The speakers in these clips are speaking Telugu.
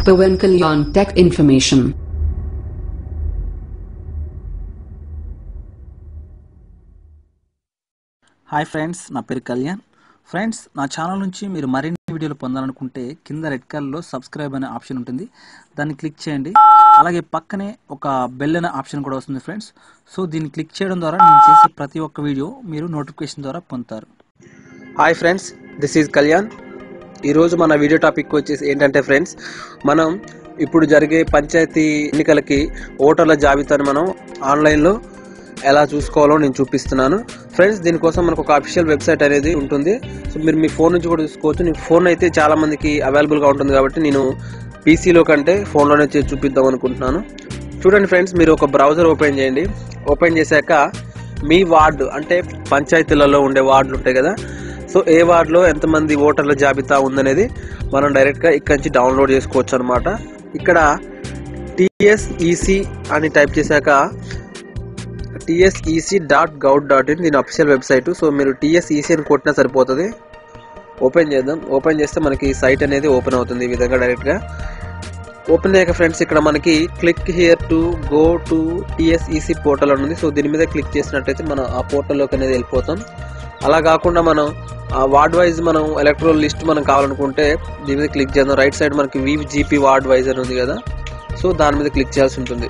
Pawan Kalyan Tech Information. Hi friends నా పేరు కళ్యాణ్ ఫ్రెండ్స్ నా ఛానల్ నుంచి మీరు మరిన్ని వీడియోలు పొందాలనుకుంటే కింద రెడ్ కలర్లో సబ్స్క్రైబ్ అనే ఆప్షన్ ఉంటుంది దాన్ని క్లిక్ చేయండి అలాగే పక్కనే ఒక బెల్ అనే ఆప్షన్ కూడా వస్తుంది ఫ్రెండ్స్ సో దీన్ని క్లిక్ చేయడం ద్వారా నేను చేసే ప్రతి ఒక్క వీడియో మీరు నోటిఫికేషన్ ద్వారా పొందుతారు hi friends this is Kalyan ఈరోజు మన వీడియో టాపిక్ వచ్చేసి ఏంటంటే ఫ్రెండ్స్ మనం ఇప్పుడు జరిగే పంచాయతీ ఎన్నికలకి ఓటర్ల జాబితాను మనం ఆన్లైన్లో ఎలా చూసుకోవాలో నేను చూపిస్తున్నాను ఫ్రెండ్స్ దీనికోసం మనకు ఒక అఫీషియల్ వెబ్సైట్ అనేది ఉంటుంది సో మీరు మీ ఫోన్ నుంచి కూడా చూసుకోవచ్చు నేను ఫోన్ అయితే చాలా మందికి అవైలబుల్గా ఉంటుంది కాబట్టి నేను పీసీలో కంటే ఫోన్లోనే చేసి చూపిద్దాం అనుకుంటున్నాను చూడండి ఫ్రెండ్స్ మీరు ఒక బ్రౌజర్ ఓపెన్ చేయండి ఓపెన్ చేశాక మీ వార్డు అంటే పంచాయతీలలో ఉండే వార్డులు ఉంటాయి కదా సో ఏ వార్డులో ఎంతమంది ఓటర్ల జాబితా ఉందనేది మనం డైరెక్ట్గా ఇక్కడి నుంచి డౌన్లోడ్ చేసుకోవచ్చు అనమాట ఇక్కడ టిఎస్ఈసి అని టైప్ చేశాక TSEC dot gov dot in దీని అఫీషియల్ వెబ్సైట్ సో మీరు టిఎస్ఈసి అని కొట్టినా సరిపోతుంది ఓపెన్ చేద్దాం ఓపెన్ చేస్తే మనకి సైట్ అనేది ఓపెన్ అవుతుంది ఈ విధంగా డైరెక్ట్గా ఓపెన్ అయ్యాక ఫ్రెండ్స్ ఇక్కడ మనకి click here to go to TSEC portal అని ఉంది సో దీని మీద క్లిక్ చేసినట్టయితే మనం ఆ పోర్టల్లోకి అనేది వెళ్ళిపోతాం అలా కాకుండా మనం వార్డ్ వైజ్ మనం ఎలక్ట్రల్ లిస్ట్ మనం కావాలనుకుంటే దీని మీద క్లిక్ చేద్దాం రైట్ సైడ్ మనకి వీవ్ జీపీ వార్డ్ వైజ్ అని ఉంది కదా సో దాని మీద క్లిక్ చేయాల్సి ఉంటుంది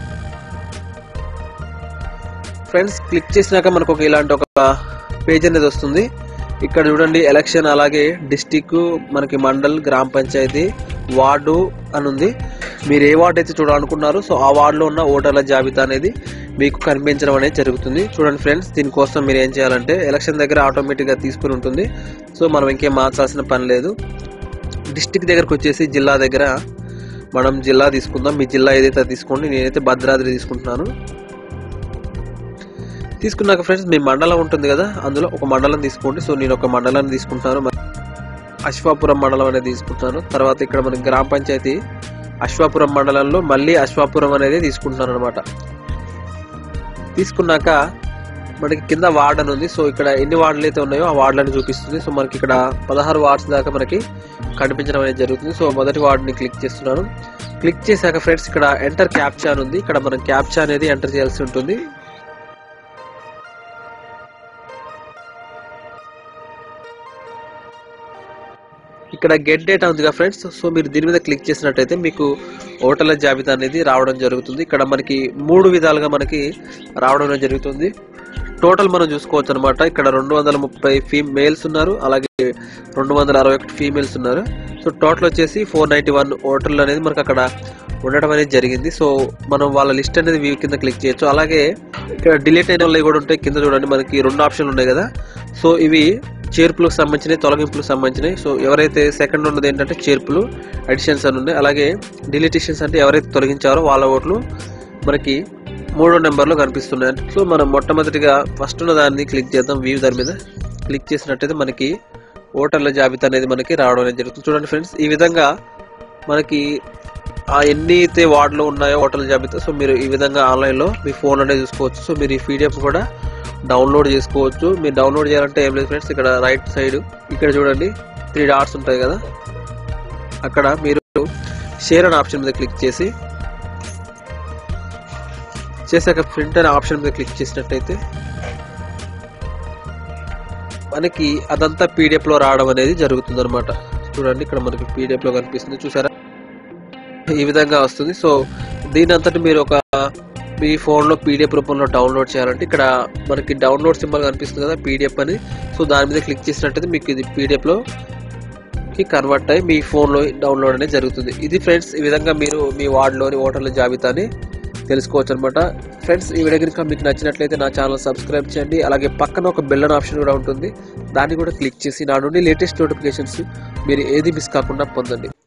ఫ్రెండ్స్ క్లిక్ చేసినాక మనకు ఒక ఇలాంటి ఒక పేజ్ అనేది వస్తుంది ఇక్కడ చూడండి ఎలక్షన్ అలాగే డిస్టిక్ మనకి మండల్ గ్రామ పంచాయతీ వార్డు అని ఉంది మీరు ఏ వార్డు అయితే చూడాలనుకున్నారో సో ఆ వార్డులో ఉన్న ఓటర్ల జాబితా అనేది మీకు కనిపించడం అనేది జరుగుతుంది చూడండి ఫ్రెండ్స్ దీనికోసం మీరు ఏం చేయాలంటే ఎలక్షన్ దగ్గర ఆటోమేటిక్గా తీసుకుని ఉంటుంది సో మనం ఇంకేం మార్చాల్సిన పని లేదు డిస్టిక్ దగ్గరకు వచ్చేసి జిల్లా దగ్గర మనం జిల్లా తీసుకుందాం మీ జిల్లా ఏదైతే అది తీసుకోండి నేనైతే భద్రాద్రి తీసుకుంటున్నాను తీసుకున్నాక ఫ్రెండ్స్ మీ మండలం ఉంటుంది కదా అందులో ఒక మండలం తీసుకోండి సో నేను ఒక మండలాన్ని తీసుకుంటాను అశ్వాపురం మండలం అనేది తీసుకుంటాను తర్వాత ఇక్కడ మనకి గ్రామ పంచాయతీ అశ్వాపురం మండలంలో మళ్ళీ అశ్వాపురం అనేది తీసుకుంటున్నాను అనమాట తీసుకున్నాక మనకి కింద వార్డ్ అని ఉంది సో ఇక్కడ ఎన్ని వార్డులు అయితే ఉన్నాయో ఆ వార్డులను చూపిస్తుంది సో మనకి ఇక్కడ పదహారు వార్డ్స్ దాకా మనకి కనిపించడం అనేది జరుగుతుంది సో మొదటి వార్డుని క్లిక్ చేస్తున్నాను క్లిక్ చేశాక ఫ్రెండ్స్ ఇక్కడ ఎంటర్ క్యాప్చా అని ఉంది ఇక్కడ మనం క్యాప్చా అనేది ఎంటర్ చేయాల్సి ఉంటుంది ఇక్కడ గెట్ డేటా ఉంది కదా ఫ్రెండ్స్ సో మీరు దీని మీద క్లిక్ చేసినట్టయితే మీకు ఓటర్ల జాబితా అనేది రావడం జరుగుతుంది ఇక్కడ మనకి మూడు విధాలుగా మనకి రావడం అనేది జరుగుతుంది టోటల్ మనం చూసుకోవచ్చు అనమాట ఇక్కడ రెండు వందల ముప్పై ఫీ మేల్స్ ఉన్నారు అలాగే రెండు వందల అరవై ఒకటి ఫీమేల్స్ ఉన్నారు సో టోటల్ వచ్చేసి ఫోర్ నైంటీ వన్ ఓటర్లు అనేది మనకు అక్కడ ఉండడం అనేది జరిగింది సో మనం వాళ్ళ లిస్ట్ అనేది వ్యూ కింద క్లిక్ చేయొచ్చు అలాగే ఇక్కడ డిలీట్ అయిన వాళ్ళు కూడా ఉంటాయి కింద చూడండి మనకి రెండు ఆప్షన్లు ఉన్నాయి కదా సో ఇవి చేర్పులకు సంబంధించినవి తొలగింపులకు సంబంధించినవి సో ఎవరైతే సెకండ్ ఉన్నది ఏంటంటే చేర్పులు అడిషన్స్ అని ఉన్నాయి అలాగే డిలిటిషన్స్ అంటే ఎవరైతే తొలగించారో వాళ్ళ ఓట్లు మనకి మూడో నెంబర్లో కనిపిస్తున్నాయి సో మనం మొట్టమొదటిగా ఫస్ట్ ఉన్న దాన్ని క్లిక్ చేద్దాం వ్యూ దాని మీద క్లిక్ చేసినట్టయితే మనకి ఓటర్ల జాబితా అనేది మనకి రావడం అనేది జరుగుతుంది చూడండి ఫ్రెండ్స్ ఈ విధంగా మనకి ఆ ఎన్ని అయితే వార్డులో ఉన్నాయో ఓటర్ల జాబితా సో మీరు ఈ విధంగా ఆన్లైన్లో మీ ఫోన్లోనే చూసుకోవచ్చు సో మీరు ఈ పీడిఎఫ్ కూడా డౌన్లోడ్ చేసుకోవచ్చు మీరు డౌన్లోడ్ చేయాలంటే ఏం లేదు ఫ్రెండ్స్ ఇక్కడ రైట్ సైడ్ ఇక్కడ చూడండి త్రీ డాట్స్ ఉంటాయి కదా అక్కడ మీరు షేర్ అనే ఆప్షన్ మీద క్లిక్ చేసి చేశాక ప్రింట్ అనే ఆప్షన్ మీద క్లిక్ చేసినట్టయితే మనకి అదంతా పీడిఎఫ్ లో రావడం అనేది జరుగుతుంది అనమాట చూడండి ఇక్కడ మనకి పీడిఎఫ్ లో కనిపిస్తుంది చూసారా ఈ విధంగా వస్తుంది సో దీని అంతటి మీరు ఒక మీ ఫోన్లో పీడిఎఫ్ రూపంలో డౌన్లోడ్ చేయాలంటే ఇక్కడ మనకి డౌన్లోడ్ సింబల్ కనిపిస్తుంది కదా పీడిఎఫ్ అని సో దాని మీద క్లిక్ చేసినట్టయితే మీకు ఇది పీడిఎఫ్లో కి కన్వర్ట్ అయ్యి మీ ఫోన్లో డౌన్లోడ్ అనేది జరుగుతుంది ఇది ఫ్రెండ్స్ ఈ విధంగా మీరు మీ వార్డులోని ఓటర్ల జాబితాని తెలుసుకోవచ్చు అనమాట ఫ్రెండ్స్ ఈ వీడియో కనుక మీకు నచ్చినట్లయితే నా ఛానల్ సబ్స్క్రైబ్ చేయండి అలాగే పక్కన ఒక బెల్ ఆప్షన్ కూడా ఉంటుంది దాన్ని కూడా క్లిక్ చేసి నా నుండి లేటెస్ట్ నోటిఫికేషన్స్ మీరు ఏది మిస్ కాకుండా పొందండి